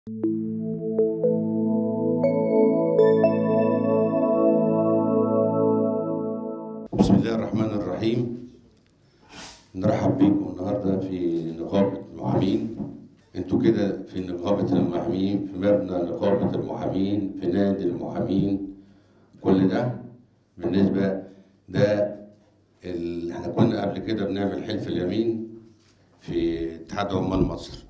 بسم الله الرحمن الرحيم نرحب بيكم النهارده في نقابة المحامين انتوا كده في نقابة المحامين في مبنى نقابة المحامين في نادي المحامين كل ده بالنسبة ده اللي احنا كنا قبل كده بنعمل حلف اليمين في اتحاد عمال مصر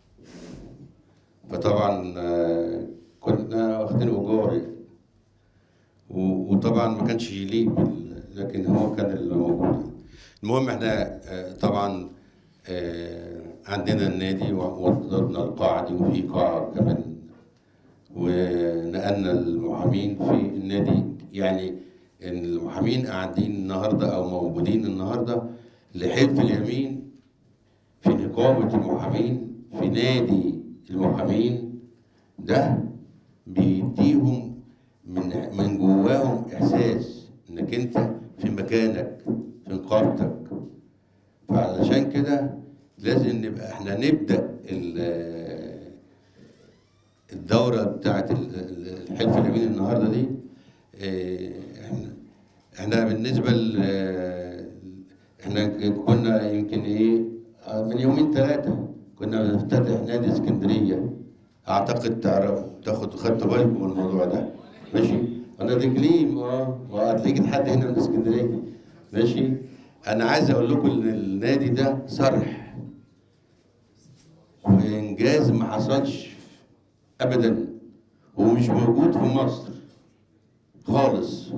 فطبعا آه، كنا واخدين ايجار و- وطبعا ما كانش يليق بال- لكن هو كان اللي موجود المهم احنا آه، طبعا آه، عندنا النادي ووضبنا القاعة دي وفي قاعة كمان ونقلنا المحامين في النادي يعني إن المحامين قاعدين النهارده او موجودين النهارده لحلف اليمين في نقابة المحامين في نادي المحامين ده بيديهم من من جواهم احساس انك انت في مكانك في نقابتك فعلشان كده لازم نبقى احنا نبدا ال- الدوره بتاعت ال- ال- الحلف اليمين النهارده دي اه، احنا احنا بالنسبه ل احنا كنا يمكن ايه اه، من يومين ثلاثه كنا بنفتتح نادي اسكندريه اعتقد تعرفوا تاخد خدتوا بالكم من الموضوع ده ماشي انا رجليم اه وهتلاقي حد هنا من اسكندريه ماشي انا عايز اقول لكم ان النادي ده صرح وانجاز ما حصلش ابدا ومش موجود في مصر خالص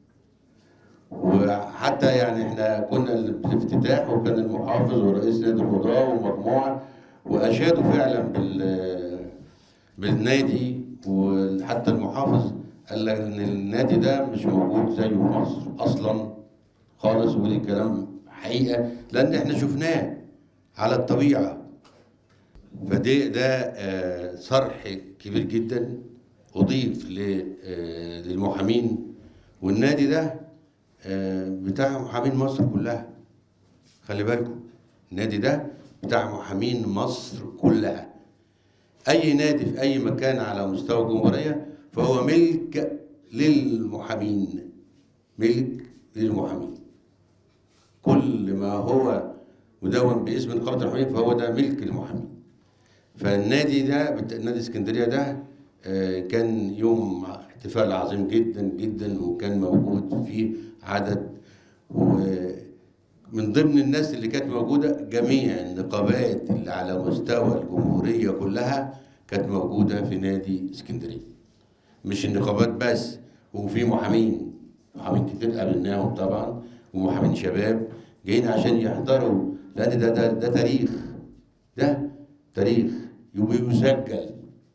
وحتى يعني احنا كنا في الافتتاح وكان المحافظ ورئيس نادي القضاة ومجموعه واشادوا فعلا بال بالنادي وحتى المحافظ قال لك ان النادي ده مش موجود زيه في مصر اصلا خالص ودي كلام حقيقه لان احنا شفناه على الطبيعه فده ده آه، صرح كبير جدا اضيف ل- آه، للمحامين والنادي ده آه، بتاع محامين مصر كلها خلي بالكم النادي ده بتاع محامين مصر كلها اي نادي في اي مكان على مستوى الجمهوريه فهو ملك للمحامين ملك للمحامين كل ما هو مدون باسم نقابه المحامين فهو ده ملك للمحامين فالنادي ده بت- نادي اسكندريه ده آه، كان يوم احتفال عظيم جدا جدا وكان موجود فيه عدد ومن ضمن الناس اللي كانت موجوده جميع النقابات اللي على مستوى الجمهوريه كلها كانت موجوده في نادي اسكندريه مش النقابات بس وفي محامين محامين كتير قابلناهم طبعا ومحامين شباب جايين عشان يحضروا لان ده ده, ده تاريخ ده تاريخ وبيسجل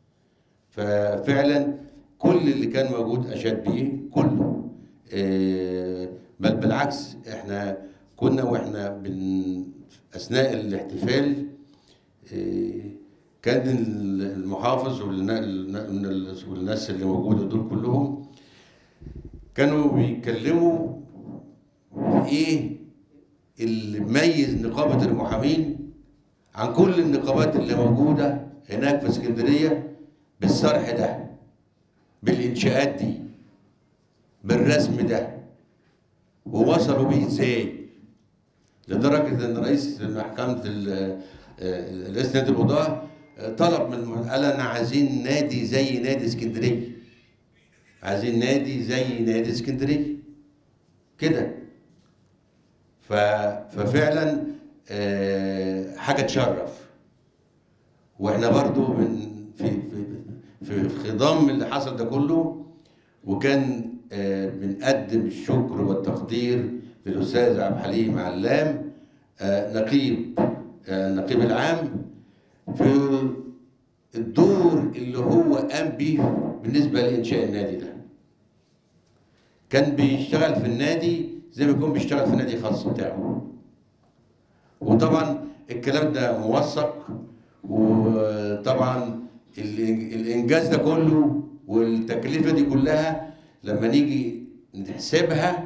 ففعلا كل اللي كان موجود اشاد بيه كله آه، بل بالعكس احنا كنا واحنا بن اثناء الاحتفال آه، كان المحافظ والنا- والنا- والناس اللي موجوده دول كلهم كانوا بيتكلموا في ايه اللي ميز نقابه المحامين عن كل النقابات اللي موجوده هناك في اسكندريه بالصرح ده بالانشاءات دي بالرسم ده ووصلوا بيه ازاي لدرجه ان رئيس محكمه ال- آه، رئيس نادي القضاه آه، طلب من الم- قال انا عايزين نادي زي نادي اسكندريه عايزين نادي زي نادي اسكندريه كده ف... ففعلا آه، حاجه تشرف واحنا برضو من في في في خضام اللي حصل ده كله وكان آه، بنقدم الشكر والتقدير للاستاذ عبد الحليم علام آه، نقيب آه، النقيب العام في الدور اللي هو قام بيه بالنسبه لانشاء النادي ده كان بيشتغل في النادي زي ما يكون بيشتغل في نادي خاص بتاعه وطبعا الكلام ده موثق وطبعا ال- الانجاز ده كله والتكلفه دي كلها لما نيجي نحسبها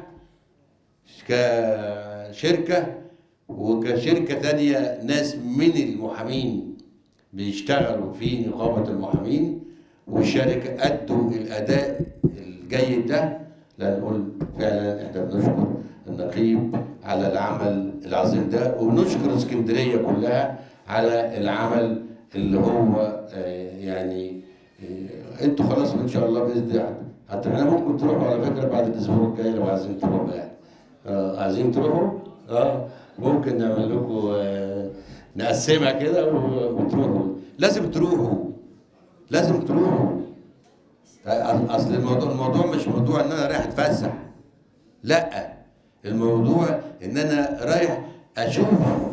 كشركه وكشركه تانية ناس من المحامين بيشتغلوا في نقابه المحامين والشركه ادوا الاداء الجيد ده لا نقول فعلا احنا بنشكر النقيب على العمل العظيم ده وبنشكر اسكندريه كلها على العمل اللي هو آه، يعني آه، انتوا خلاص ان شاء الله باذن الله حتى احنا ممكن تروحوا على فكره بعد الاسبوع الجاي لو عايزين تروحوا يعني آه عايزين تروحوا اه ممكن نعمل لكم آه نقسمها كده و- وتروحوا لازم تروحوا لازم تروحوا آه، اصل الموضوع الموضوع مش موضوع ان انا رايح اتفسح لا الموضوع ان انا رايح اشوف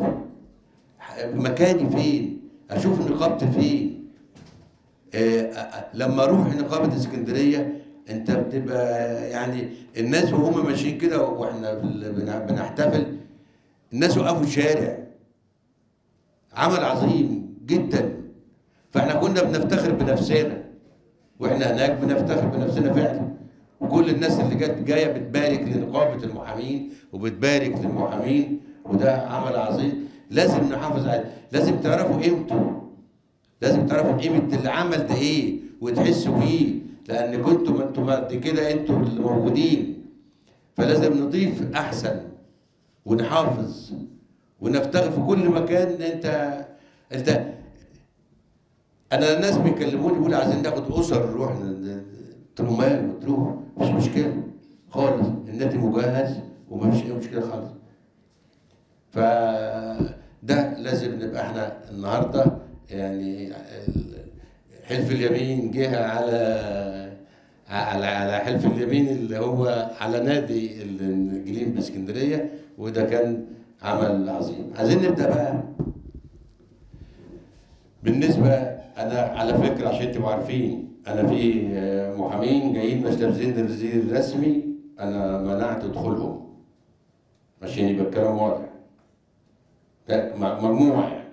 مكاني فين اشوف نقابتي فين آه، آه، لما اروح نقابه اسكندريه انت بتبقى يعني الناس وهم ماشيين كده واحنا بال- بن- بنحتفل الناس وقفوا الشارع عمل عظيم جدا فاحنا كنا بنفتخر بنفسنا واحنا هناك بنفتخر بنفسنا فعلا وكل الناس اللي جت جايه بتبارك لنقابه المحامين وبتبارك للمحامين وده عمل عظيم لازم نحافظ عليه لازم تعرفوا قيمته لازم تعرفوا قيمه العمل ده ايه وتحسوا بيه لان كنتم انتم بعد كده انتم اللي موجودين فلازم نضيف احسن ونحافظ ونفتخر في كل مكان انت انت انا الناس بيكلموني بيقولوا عايزين ناخد اسر نروح ن- ن- قلت لهم ماله تروح مش مشكله خالص النادي مجهز وما فيش اي مشكله خالص فده لازم نبقى احنا النهارده يعني ال- حلف اليمين جه على على على حلف اليمين اللي هو على نادي الجليم باسكندريه وده كان عمل عظيم عايزين نبدا بقى بالنسبه انا على فكره عشان تبقوا عارفين انا في آه، محامين جايين مستلزمين الوزير الرسمي انا منعت دخولهم عشان يبقى الكلام واضح ده م- مجموعه يعني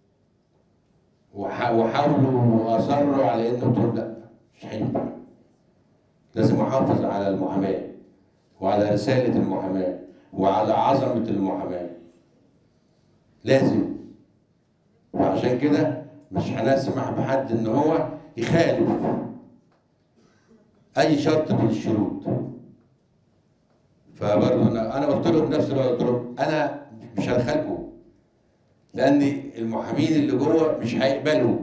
وح- وحاولوا واصروا على انه قلت لهم لا مش هينفع لازم احافظ على المحاماه وعلى رساله المحاماه وعلى عظمه المحاماه لازم وعشان كده مش هنسمح بحد ان هو يخالف اي شرط من الشروط فبرضه انا انا قلت لهم نفس الوقت قلت لهم انا مش هدخلكم لان المحامين اللي جوه مش هيقبلوا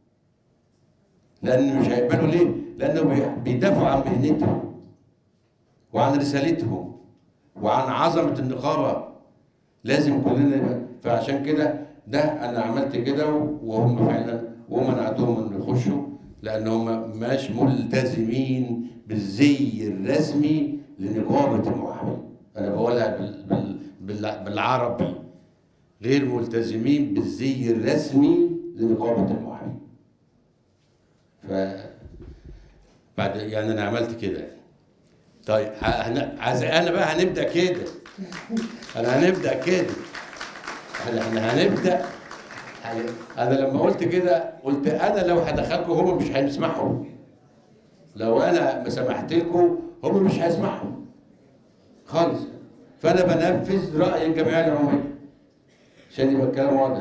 لان مش هيقبلوا ليه؟ لانه بي- بيدافعوا عن مهنتهم وعن رسالتهم وعن عظمه النقابه لازم كلنا نبقى فعشان كده ده انا عملت كده وهم فعلا ومنعتهم ان يخشوا لان هم مش ملتزمين بالزي الرسمي لنقابه المحامين انا بقولها بال بال بال بالعربي غير ملتزمين بالزي الرسمي لنقابه المحامين ف بعد يعني انا عملت كده طيب هن- عايز انا بقى هنبدا كده انا هنبدا كده احنا احنا هنبدا يعني انا لما قلت كده قلت انا لو هدخلكم هم مش هيسمحوا لو انا ما سمحت لكم هم مش هيسمحوا خالص فانا بنفذ راي الجمعيه العموميه عشان يبقى الكلام واضح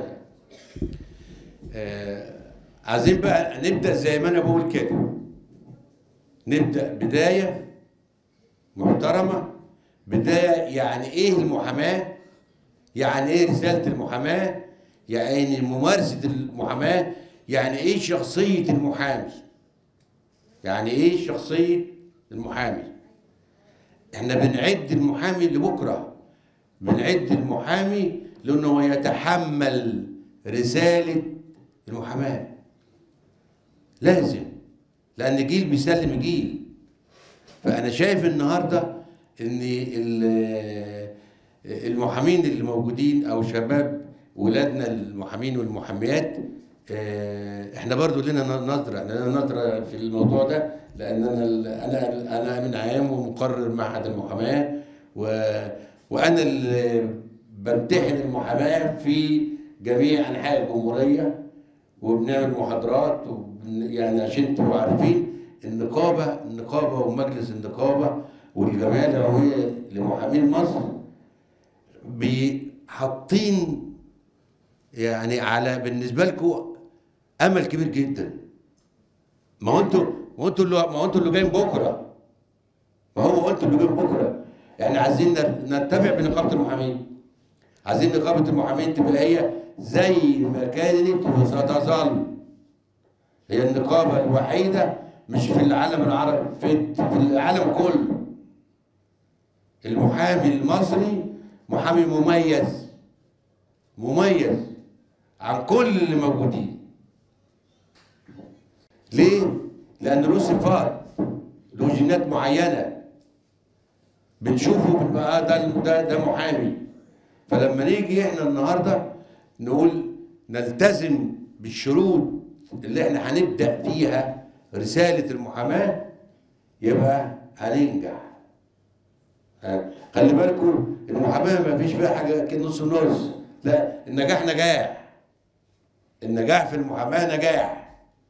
آه عايزين بقى نبدا زي ما انا بقول كده نبدا بدايه محترمه بدايه يعني ايه المحاماه يعني ايه رساله المحاماه يعني ممارسه المحاماه يعني ايه شخصيه المحامي يعني ايه شخصيه المحامي احنا بنعد المحامي لبكره بنعد المحامي لانه يتحمل رساله المحاماه لازم لان جيل بيسلم جيل فانا شايف النهارده ان ال- المحامين اللي موجودين او شباب ولادنا المحامين والمحاميات آه، احنا برضو لنا نظره لنا نظره في الموضوع ده لان انا انا انا من عام ومقرر معهد المحاماه و وانا اللي بمتحن المحاماه في جميع انحاء الجمهوريه وبنعمل محاضرات وبن يعني عشان تبقوا عارفين النقابه النقابه ومجلس النقابه والجمعيه العموميه لمحامين مصر بي- حاطين يعني على بالنسبه لكم امل كبير جدا ما هو انتوا ما هو انتوا اللي ما هو انتوا اللي جايين بكره ما هو انتوا اللي جايين بكره احنا عايزين نر- نتبع بنقابه المحامين عايزين نقابه المحامين تبقى هي زي ما كانت وستظل هي النقابه الوحيده مش في العالم العربي في في العالم كله المحامي المصري محامي مميز مميز عن كل اللي موجودين ليه؟ لأن له صفات له جينات معينة بنشوفه بنبقى آه ده ده ده محامي فلما نيجي احنا النهارده نقول نلتزم بالشروط اللي احنا هنبدأ فيها رسالة المحاماة يبقى هننجح آه، خلي بالكم المحاماه ما فيش فيها حاجه كده نص نص لا النجاح نجاح النجاح في المحاماه نجاح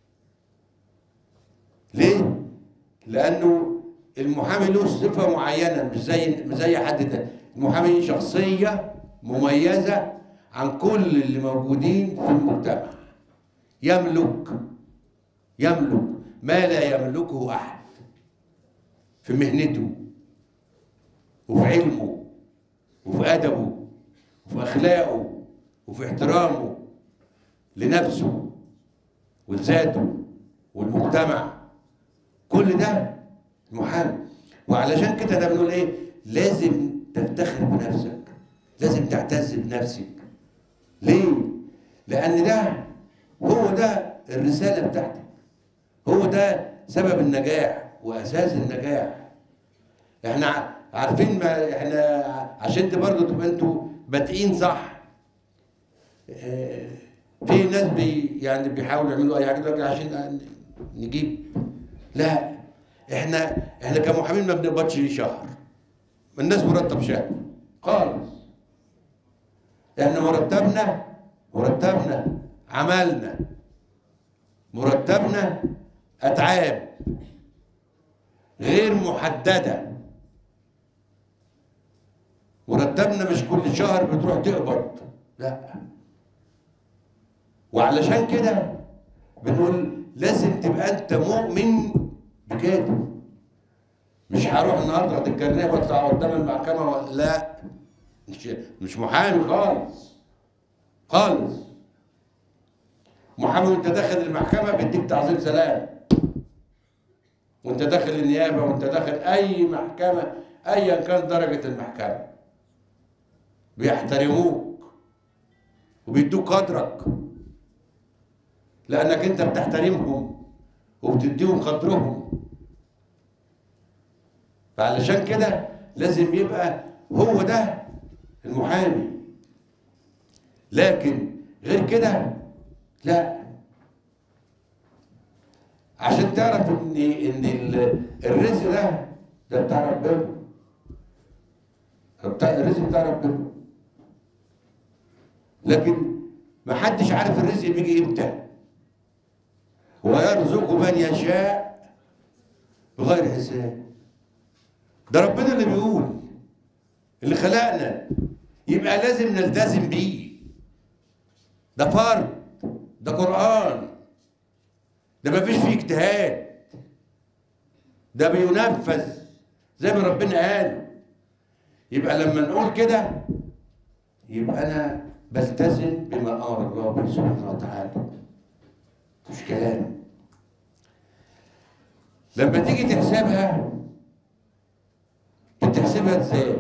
ليه؟ لانه المحامي له صفه معينه مش زي مش زي حد تاني المحامي شخصيه مميزه عن كل اللي موجودين في المجتمع يملك يملك ما لا يملكه احد في مهنته وفي علمه وفي أدبه وفي أخلاقه وفي احترامه لنفسه ولذاته والمجتمع كل ده محامي وعلشان كده ده بنقول ايه لازم تفتخر بنفسك لازم تعتز بنفسك ليه لان ده هو ده الرساله بتاعتك هو ده سبب النجاح واساس النجاح احنا ع- عارفين ما احنا عشان انت برضه تبقى انتوا بادئين صح اه، في ناس بي يعني بيحاولوا يعملوا اي حاجه دلوقتي عشان نجيب لا احنا احنا كمحامين ما بنقبضش شهر الناس مرتب شهر خالص احنا مرتبنا مرتبنا عملنا مرتبنا اتعاب غير محدده مرتبنا مش كل شهر بتروح تقبض لا وعلشان كده بنقول لازم تبقى انت مؤمن بكده مش هروح النهارده اخد الكارنيه واطلع قدام المحكمه و... لا مش مش محامي خالص خالص محامي وانت داخل المحكمه بيديك تعظيم سلام وانت داخل النيابه وانت داخل اي محكمه ايا كان درجه المحكمه بيحترموك وبيدوك قدرك لانك انت بتحترمهم وبتديهم قدرهم فعلشان كده لازم يبقى هو ده المحامي لكن غير كده لا عشان تعرف ان ان ال- الرزق ده ده بتاع ربنا بتاع الرزق بتاع ربنا لكن ما حدش عارف الرزق بيجي امتى ويرزق من يشاء بغير حساب ده ربنا اللي بيقول اللي خلقنا يبقى لازم نلتزم بيه ده فرض ده قرآن ده ما فيش فيه اجتهاد ده بينفذ زي ما ربنا قال يبقى لما نقول كده يبقى انا بلتزم بما امر الله به سبحانه وتعالى مش كلام لما تيجي تحسبها بتحسبها ازاي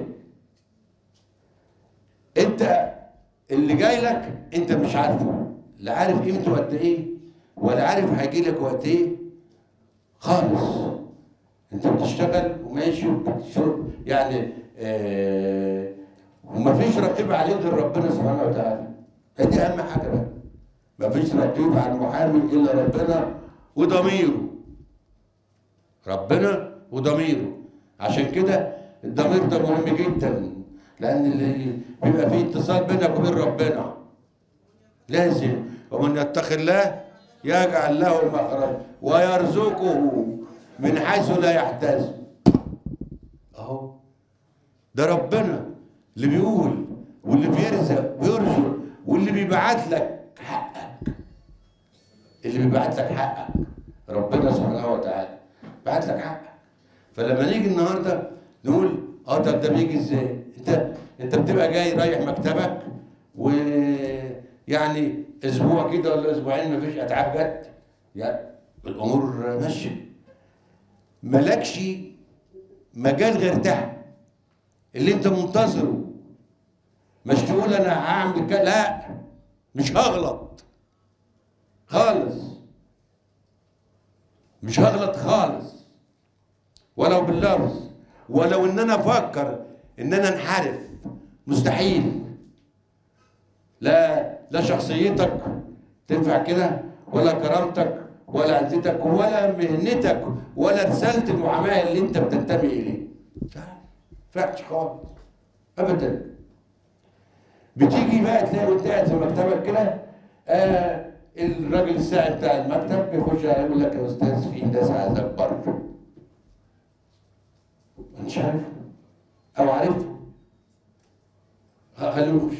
انت اللي جاي لك انت مش عارفه لا عارف قيمته قد ايه ولا عارف هيجي لك وقت ايه خالص انت بتشتغل وماشي وبتشرب يعني آه ومفيش رقيب عليك غير ربنا سبحانه وتعالى فدي اهم حاجه بقى مفيش رقيب على المحامي الا ربنا وضميره ربنا وضميره عشان كده الضمير ده مهم جدا لان اللي بيبقى فيه اتصال بينك وبين ربنا لازم ومن يتق الله يجعل له مخرج ويرزقه من حيث لا يحتسب اهو ده ربنا اللي بيقول واللي بيرزق بيرزق واللي بيبعت لك حقك اللي بيبعت لك حقك ربنا سبحانه وتعالى بعت لك حقك فلما نيجي النهارده نقول اه طب ده بيجي ازاي؟ انت انت بتبقى جاي رايح مكتبك ويعني اسبوع كده ولا اسبوعين مفيش اتعاب جت يعني الامور ماشيه مالكش مجال غير ده اللي انت منتظره مش تقول انا هعمل كده لا مش هغلط خالص مش هغلط خالص ولو باللفظ ولو ان انا افكر ان انا انحرف مستحيل لا لا شخصيتك تنفع كده ولا كرامتك ولا عزتك ولا مهنتك ولا رساله المعاماه اللي انت بتنتمي اليه فعش خالص ابدا بتيجي بقى تلاقي وانت قاعد في مكتبك كده آه الراجل الساعي بتاع المكتب بيخش يقول لك يا استاذ في ناس عايزك بره مش عارف او عارفه خليه يخش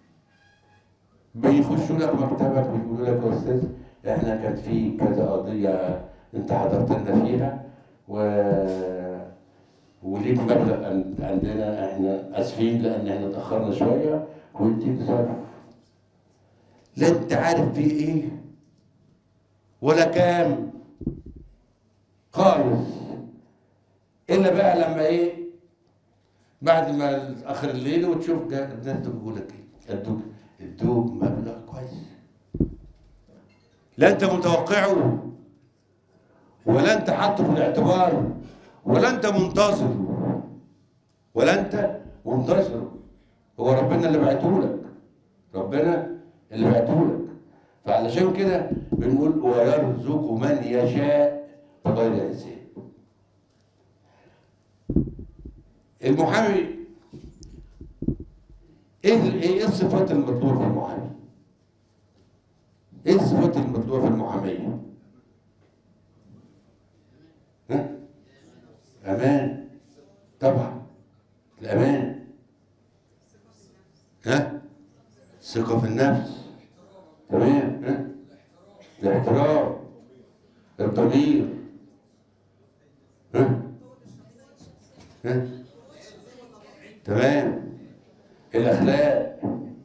بيخشوا لك مكتبك بيقولوا لك يا استاذ احنا كان في كذا قضيه انت حضرت لنا فيها و وليك مبلغ عند- عندنا احنا اسفين لان احنا اتاخرنا شويه ويديك ظرف لا انت عارف فيه ايه ولا كام خالص الا بقى لما ايه بعد ما اخر الليل وتشوف ده الناس دول بيقول لك ايه ادوك ادوك مبلغ كويس لا انت متوقعه ولا انت حاطه في الاعتبار ولا انت منتظر ولا انت منتظر هو ربنا اللي بعته لك ربنا اللي بعته لك فعلشان كده بنقول ويرزق من يشاء بغير حساب المحامي ايه ال- ايه الصفات المطلوبه في المحامي؟ ايه الصفات المطلوبه في المحاميه؟ ها؟ امان طبعا الامان ها؟ ثقه في النفس تمام ها؟ الاحترام الضمير ها؟ ها؟ تمام الاخلاق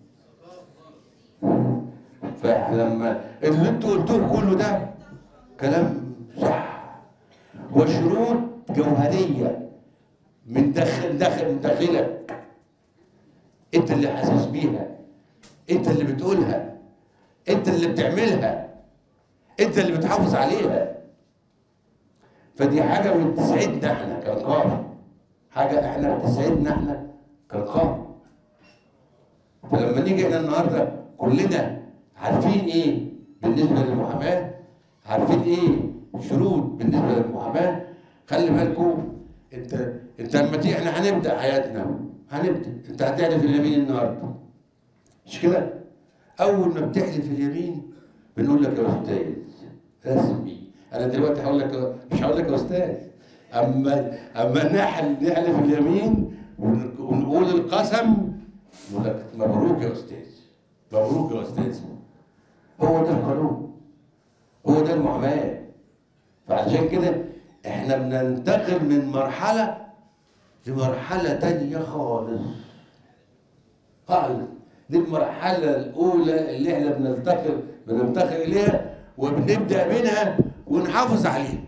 فلما اللي انتوا قلتوه كله ده كلام صح وشروط جوهريه من داخل داخل من داخلك انت اللي حاسس بيها انت اللي بتقولها انت اللي بتعملها انت اللي بتحافظ عليها فدي حاجه بتسعدنا احنا كنقابه حاجه احنا بتسعدنا احنا كنقابه فلما نيجي احنا النهارده كلنا عارفين ايه بالنسبه للمحاماه عارفين ايه شروط بالنسبه للمحاماه خلي بالكم انت انت لما تيجي احنا هنبدا حياتنا هنبدا انت هتحلف اليمين النهارده مش كده؟ اول ما بتحلف اليمين بنقول لك يا استاذ رسمي انا دلوقتي هقول لك مش هقول لك يا استاذ اما اما نحل نحلف اليمين ون- ونقول القسم نقول لك مبروك يا استاذ مبروك يا استاذ هو ده القانون هو ده المعاماه فعشان كده احنا بننتقل من مرحله لمرحله تانية خالص خالص دي المرحله الاولى اللي احنا بننتقل بننتقل اليها وبنبدا منها ونحافظ عليها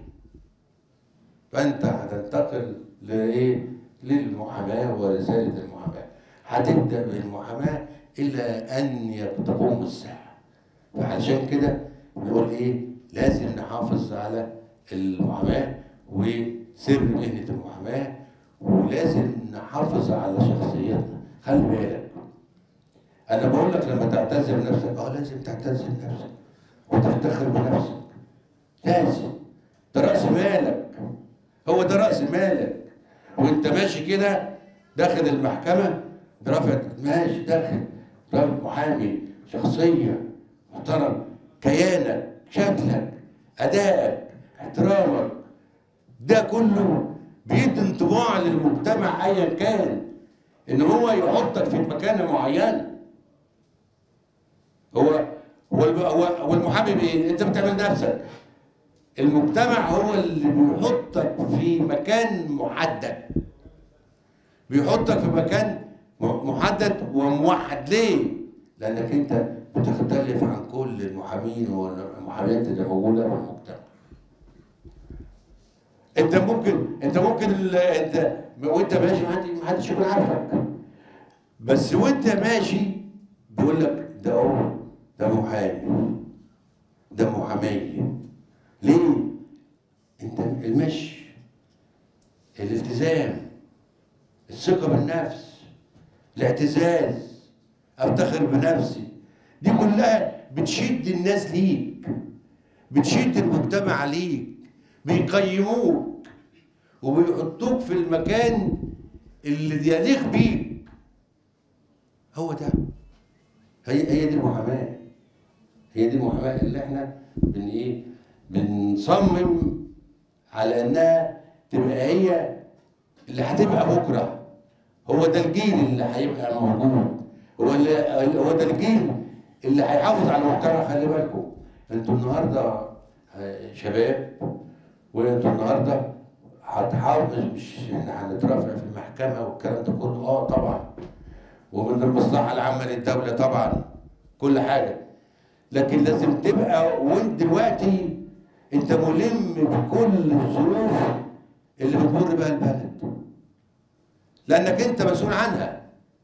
فانت هتنتقل لايه للمحاماه ورساله المحاماه هتبدا بالمحاماه الى ان تقوم الساعه فعشان كده نقول ايه لازم نحافظ على المحاماه وسر مهنه المحاماه ولازم نحافظ على شخصيتنا خلي بالك انا بقول لك لما تعتز بنفسك اه لازم تعتز بنفسك وتفتخر بنفسك لازم ده راس مالك هو ده راس مالك وانت ماشي كده داخل المحكمه برافع ماشي داخل راجل محامي شخصيه محترم كيانك شكلك ادائك احترامك ده كله بيدي انطباع للمجتمع ايا كان ان هو يحطك في مكانه معينه هو والب- هو- والمحامي بايه؟ انت بتعمل نفسك المجتمع هو اللي بيحطك في مكان محدد بيحطك في مكان م- محدد وموحد ليه؟ لانك انت بتختلف عن كل المحامين والمحاميات اللي موجوده في المجتمع انت ممكن انت ممكن ال- انت وانت ماشي ما حد- ما حدش يكون عارفك بس وانت ماشي بيقول لك ده هو ده محامي ده محامية ليه؟ انت المشي الالتزام الثقة بالنفس الاعتزاز افتخر بنفسي دي كلها بتشد الناس ليك بتشد المجتمع ليك بيقيموك وبيحطوك في المكان اللي يليق بيك هو ده هي هي دي المحاماه هي دي المحاماه اللي احنا بن ايه بنصمم على انها تبقى هي اللي هتبقى بكره هو ده الجيل اللي هيبقى موجود هو اللي هو ده الجيل اللي هيحافظ على المجتمع خلي بالكم انتوا النهارده آه، شباب وانتوا النهارده هتحافظ مش احنا هنترافع في المحكمه والكلام ده كله اه طبعا ومن المصلحه العامه للدوله طبعا كل حاجه لكن لازم تبقى وانت دلوقتي انت ملم بكل الظروف اللي بتمر بها البلد لانك انت مسؤول عنها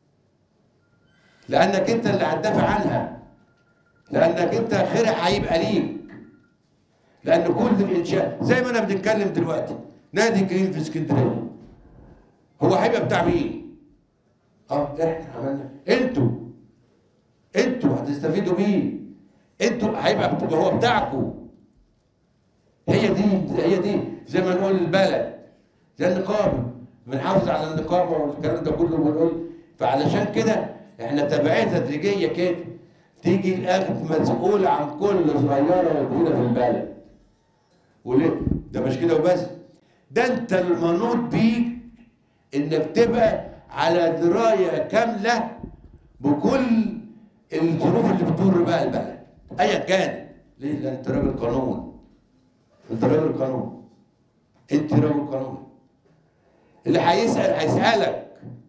لانك انت اللي هتدافع عنها لانك انت خيرها هيبقى ليك لان كل الانشاء زي ما انا بنتكلم دلوقتي نادي جرين في اسكندريه هو هيبقى بتاع مين؟ اه احنا عملنا انتوا انتوا هتستفيدوا بيه انتوا هيبقى بت- هو بتاعكم هي دي هي دي زي ما نقول البلد زي النقابه بنحافظ على النقابه والكلام ده كله بنقول فعلشان كده احنا تبعيه تدريجيه كده تيجي الاخد مسؤول عن كل صغيره وكبيره في البلد وليه؟ ده مش كده وبس ده انت المنوط بيك انك تبقى على درايه كامله بكل الظروف اللي بتمر بها البلد ايا كان ليه؟ لان انت راجل قانون انت راجل قانون انت راجل قانون اللي هيسال هيسالك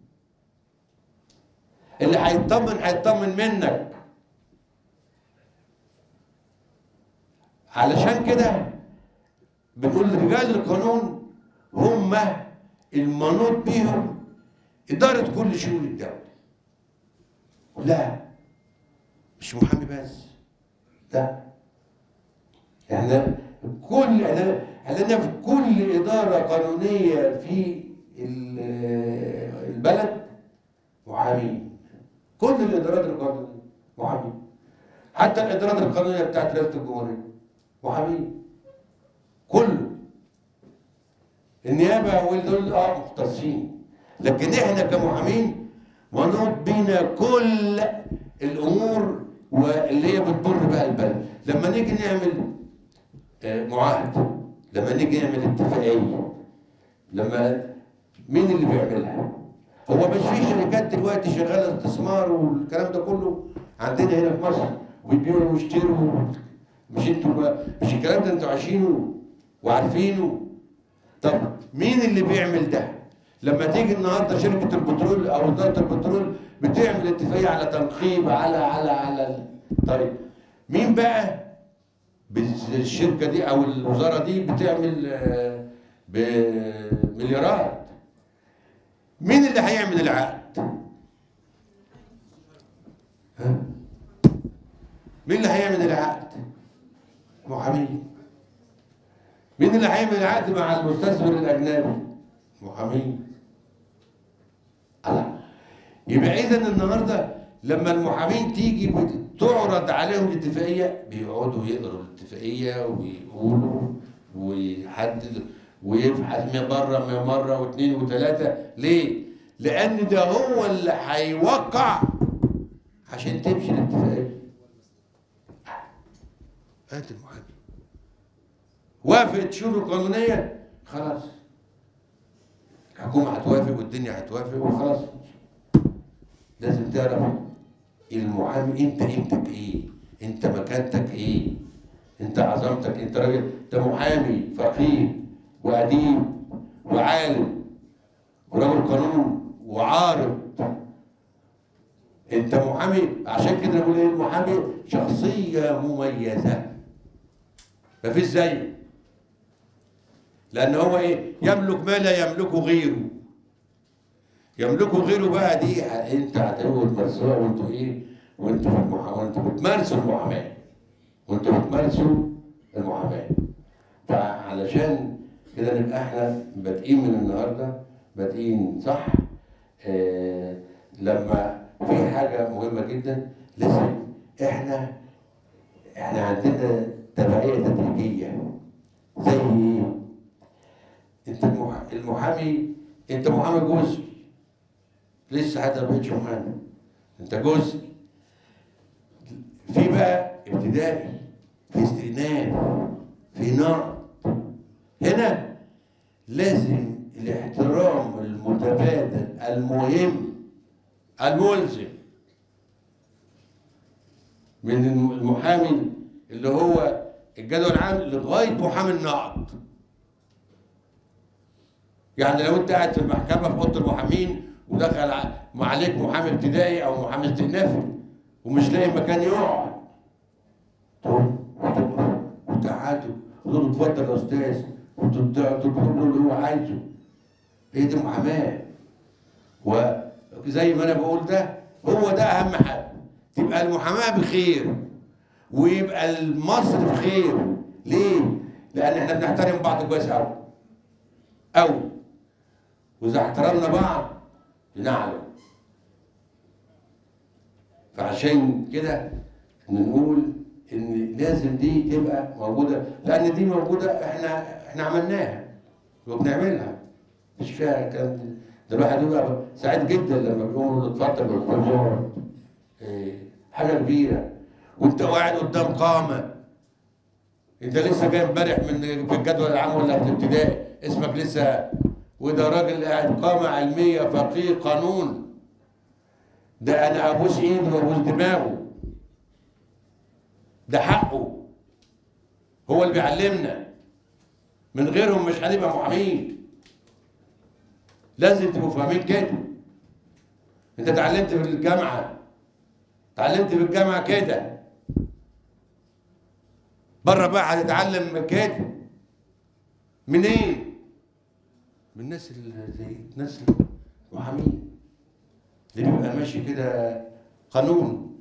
اللي هيطمن هيطمن منك علشان كده بنقول رجال القانون هم المنوط بيهم إدارة كل شؤون الدولة لا مش محامي بس لا احنا كل احنا احنا في كل إدارة قانونية في ال- البلد محامين كل الإدارات القانونية محامين حتى الإدارات القانونية بتاعت رئاسة الجمهورية محامين كله النيابه والدول اه مختصين لكن احنا كمحامين منوط بينا كل الامور واللي هي بتضر بها البلد لما نيجي نعمل آه، معاهده لما نيجي نعمل اتفاقيه لما مين اللي بيعملها؟ هو مش في شركات دلوقتي شغاله استثمار والكلام ده كله عندنا هنا في مصر ويبيعوا ويشتروا مش انتوا بقى- مش الكلام ده انتوا عايشينه وعارفينه طب مين اللي بيعمل ده؟ لما تيجي النهارده شركه البترول او وزاره البترول بتعمل اتفاقيه على تنقيب على على على طيب مين بقى بال- الشركه دي او الوزاره دي بتعمل آه، بمليارات مين اللي هيعمل العقد؟ ها؟ مين اللي هيعمل العقد؟ محامين مين اللي هيعمل العقد مع المستثمر الاجنبي؟ محامين الله يبقى اذا النهارده لما المحامين تيجي بتعرض عليهم الاتفاقيه بيقعدوا يقروا الاتفاقيه ويقولوا ويحدد ويبحث من مره من مره واثنين وثلاثه ليه؟ لان ده هو اللي هيوقع عشان تمشي الاتفاقيه هات المحامي وافقت شروط قانونيه خلاص الحكومه هتوافق والدنيا هتوافق وخلاص لازم تعرف المحامي انت قيمتك ايه انت مكانتك ايه انت عظمتك انت راجل انت محامي فقيه واديب وعالم ورجل قانون وعارض انت محامي عشان كده بقول ايه المحامي شخصيه مميزه مفيش زيه لان هو ايه يملك ما لا يملكه غيره يملكه غيره بقى دي ه- انت هتقول تمارسوها وانتوا ايه وانتوا في المحاماه وانتوا بتمارسوا المحاماه وانتوا بتمارسوا المحاماه فعلشان كده نبقى احنا بادئين من النهارده بادئين صح آه لما في حاجه مهمه جدا لازم احنا احنا عندنا تبعيه تدريجيه زي ايه؟ انت المح- المحامي انت محامي جزئي لسه حتى ما بقتش محامي انت جزء في بقى ابتدائي في استئناف في نقد هنا لازم الاحترام المتبادل المهم الملزم من المحامي اللي هو الجدول العام لغايه محامي النقد يعني لو انت قاعد في المحكمه في اوضه المحامين ودخل ع- ما عليك محامي ابتدائي او محامي استئنافي ومش لاقي مكان يقعد تقوم وتقف وتقعدوا وتقول له اتفضل يا استاذ وتطلب له اللي هو عايزه هي دي محاماه وزي ما انا بقول ده هو ده اهم حاجه تبقى المحاماه بخير ويبقى مصر بخير ليه؟ لان احنا بنحترم بعض كويس قوي قوي واذا احترمنا بعض بنعلم فعشان كده نقول ان لازم دي تبقى موجوده لان دي موجوده احنا احنا عملناها وبنعملها مش فيها كلام ده الواحد يبقى سعيد جدا لما بيقولوا اتفضل بالقرار حاجه كبيره وانت قاعد قدام قامه انت لسه جاي امبارح من في الجدول العام ولا في الابتدائي اسمك لسه وده راجل قاعد قامه علميه فقيه قانون ده انا ابوس ايده وابوس دماغه ده حقه هو اللي بيعلمنا من غيرهم مش هنبقى محامين لازم تبقوا فاهمين كده انت اتعلمت في الجامعه اتعلمت في الجامعه كده بره بقى هتتعلم كده منين من الناس اللي زي الناس المحامين اللي بيبقى ماشي كده قانون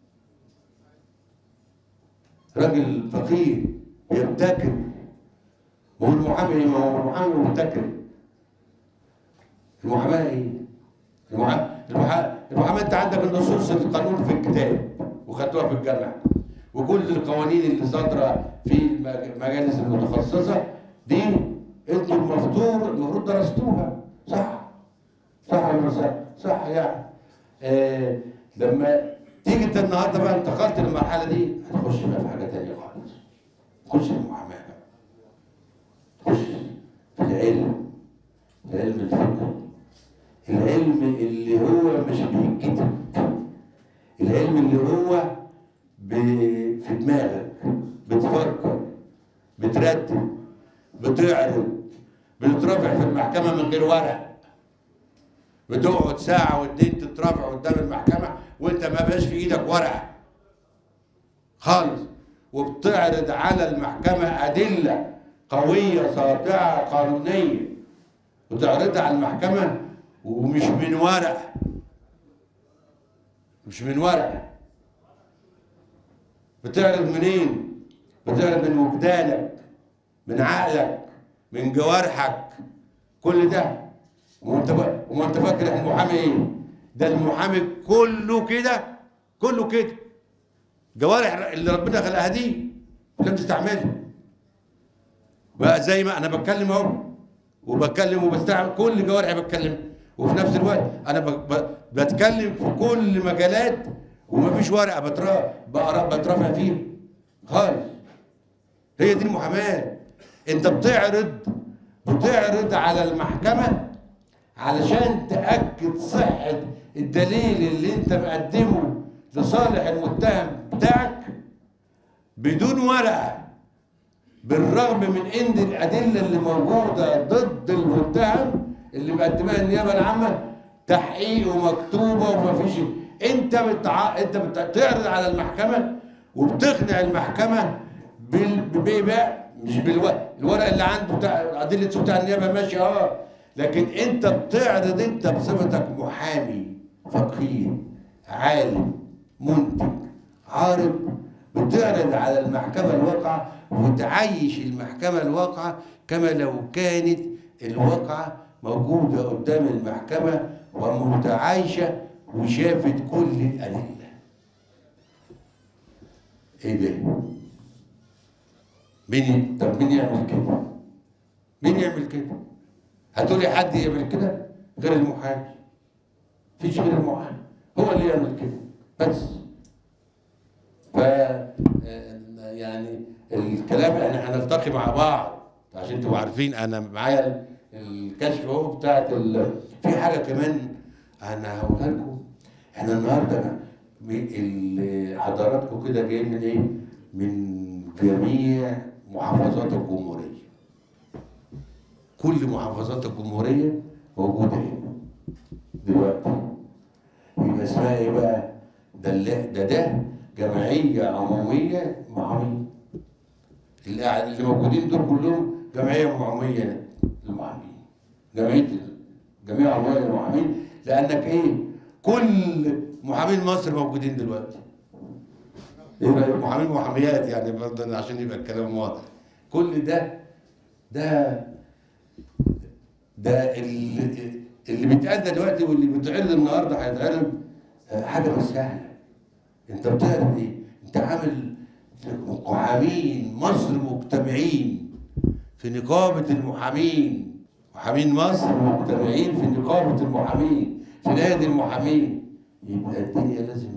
راجل فقيه يبتكر ما هو المحامي ما هو المحامي مبتكر المحاماه ايه؟ المحاماه المحاماه المحاماه انت عندك النصوص القانون في الكتاب وخدتوها في الجامعه وكل القوانين اللي صادره في المجالس المتخصصه دي انتوا المفروض المفروض درستوها صح صح ولا صح؟ صح يعني آه لما تيجي انت النهارده بقى انتقلت للمرحله دي هتخش بقى في حاجه تانيه خالص تخش في المحاماه بقى تخش في العلم في علم الفقه العلم اللي هو مش بيتكتب العلم اللي هو ب- في دماغك بتفكر بترتب بتعرض بتترافع في المحكمه من غير ورق بتقعد ساعة واتنين تترافع قدام المحكمة وانت ما بقاش في ايدك ورقة خالص وبتعرض على المحكمة أدلة قوية ساطعة قانونية وتعرضها على المحكمة ومش من ورقة مش من ورقة بتعرض منين؟ بتعرض من وجدانك من عقلك من جوارحك كل ده وانت ب... وانت فاكر المحامي ايه؟ ده المحامي كله كده كله كده جوارح اللي ربنا خلقها دي لم تستعملها بقى زي ما انا بتكلم اهو وبتكلم وبستعمل كل جوارحي بتكلم وفي نفس الوقت انا ب... ب... بتكلم في كل مجالات ومفيش ورقه بترا... بقرا بترافع فيها خالص هي دي المحاماه انت بتعرض بتعرض على المحكمه علشان تأكد صحة الدليل اللي انت مقدمه لصالح المتهم بتاعك بدون ورقه بالرغم من ان الادله اللي موجوده ضد المتهم اللي مقدمها النيابه العامه تحقيق ومكتوبه ومفيش انت بتع... انت بتعرض على المحكمه وبتقنع المحكمه بال... بايه بقى مش بالورق الورق اللي عنده بتاع ادله بتاع النيابه ماشي اه لكن انت بتعرض انت بصفتك محامي فقيه عالم منتج عارض بتعرض على المحكمة الواقعة وتعيش المحكمة الواقعة كما لو كانت الواقعة موجودة قدام المحكمة ومتعايشة وشافت كل الأدلة ايه ده؟ مين طب مين يعمل كده؟ مين يعمل كده؟ هتقولي حد يعمل كده غير المحامي مفيش غير المحامي هو اللي يعمل كده بس ف يعني الكلام احنا هنلتقي مع بعض عشان تبقوا عارفين انا معايا الكشف اهو بتاعت ال... في حاجه كمان انا هقولها لكم احنا النهارده ال- حضراتكم كده جايين من ايه؟ من جميع محافظات الجمهوريه كل محافظات الجمهوريه موجوده هنا دلوقتي يبقى اسمها ايه بقى؟ ده اللي ده ده جمعيه عموميه محامين اللي قاعد- اللي موجودين دول كلهم جمعيه عموميه للمحامين جمعيه جمعيه عموميه للمحامين لانك ايه؟ كل محامين مصر موجودين دلوقتي ايه رايك محامين ومحاميات يعني برضه عشان يبقى الكلام واضح كل ده ده ده اللي, اللي بيتأدى دلوقتي واللي بيتعرض النهارده هيتعرض آه، حاجه مش سهله انت بتعرض ايه؟ انت عامل محامين مصر مجتمعين في نقابه المحامين محامين مصر مجتمعين في نقابه المحامين في نادي المحامين يبقى الدنيا لازم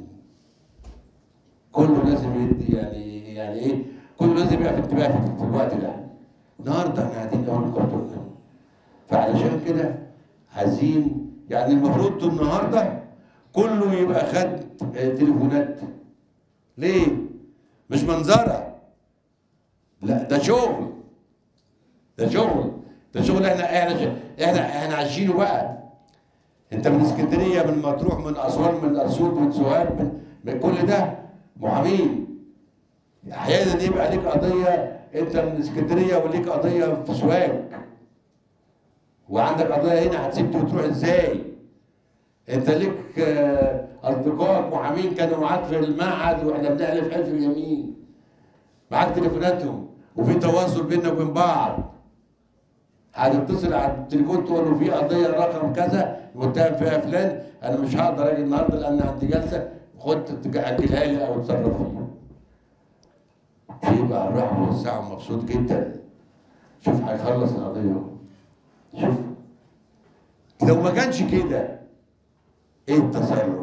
كله لازم يدي يعني يعني ايه كله لازم يبقى في انتباه في في الوقت ده النهارده احنا قاعدين اول نقابه فعلشان كده عايزين يعني المفروض النهارده كله يبقى خد آه، تليفونات ليه؟ مش منظره لا ده شغل ده شغل ده شغل احنا احنا احنا احنا عايشينه بقى انت من اسكندريه من مطروح من اسوان من اسيوط من سوهاج من, من كل ده محامين احيانا يبقى ليك قضيه انت من اسكندريه وليك قضيه في سوهاج وعندك قضيه هنا هتسيب وتروح ازاي؟ انت ليك آه، اصدقائك محامين كانوا معاك في المعهد واحنا بنحلف حلف اليمين معاك تليفوناتهم وفي تواصل بيننا وبين بعض هتتصل على التليفون تقول له في قضيه رقم كذا متهم فيها فلان انا مش هقدر اجي النهارده لان عندي جلسه خد تاجلها لي او اتصرف فيها يبقى الراحه والساعه مبسوط جدا شوف هيخلص القضيه اهو شوف لو ما كانش كده ايه التصرف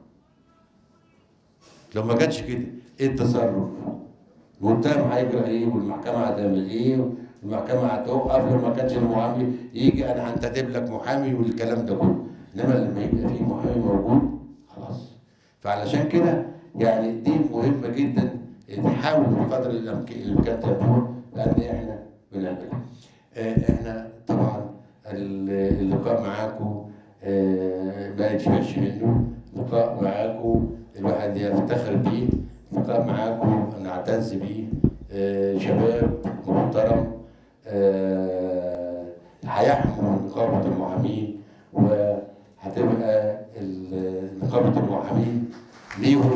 لو ما كانش كده ايه التصرف المتهم هيجرى ايه والمحكمه هتعمل ايه والمحكمه هتوقف لو ما كانش المحامي يجي انا هنتدب لك محامي والكلام ده كله انما لما يبقى في محامي موجود خلاص فعلشان كده يعني دي مهمه جدا نحاول بقدر الامكان الامكان تعملوها لان احنا بنعملها آه، احنا طبعا ال- اللقاء معاكم آه، ما يتشبعش منه لقاء معاكم الواحد يفتخر بيه لقاء معاكم نعتز بيه آه، شباب محترم آه، هيحموا نقابة المحامين وهتبقى ال- نقابة المحامين ليهم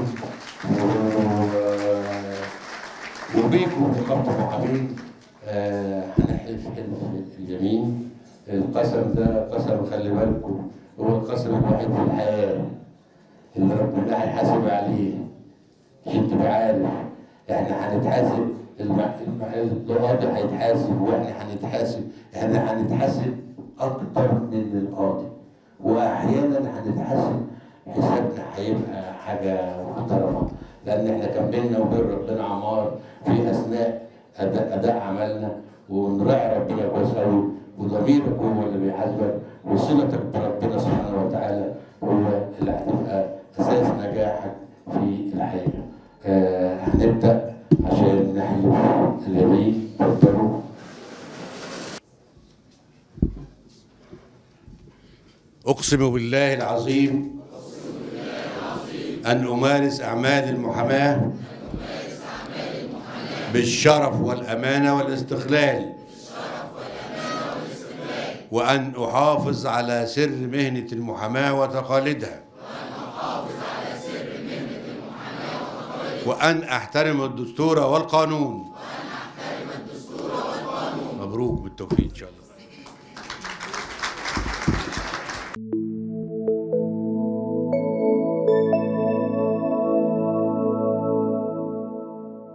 و- وبيكم نقابة المحامين آه، هنحلف حلف اليمين القسم ده قسم خلي بالكم هو القسم الوحيد في الحياة اللي ربنا هيحاسب عليه عشان تبقى عارف احنا هنتحاسب الم- الم- القاضي هيتحاسب واحنا هنتحاسب احنا هنتحاسب اكتر من القاضي واحيانا هنتحاسب حسابنا هيبقى حاجه محترمه لان احنا كان بينا وبين ربنا عمار في اثناء اداء, أداء عملنا ونراعي ربنا كويس قوي وضميرك هو اللي بيحاسبك وصلتك بربنا سبحانه وتعالى هو اللي هتبقى اساس نجاحك في الحياه. آه هنبدا عشان أقسم بالله العظيم أن أمارس أعمال المحاماة بالشرف والأمانة والاستقلال وأن أحافظ على سر مهنة المحاماة وتقاليدها وأن أحترم الدستور والقانون مبروك بالتوفيق إن شاء الله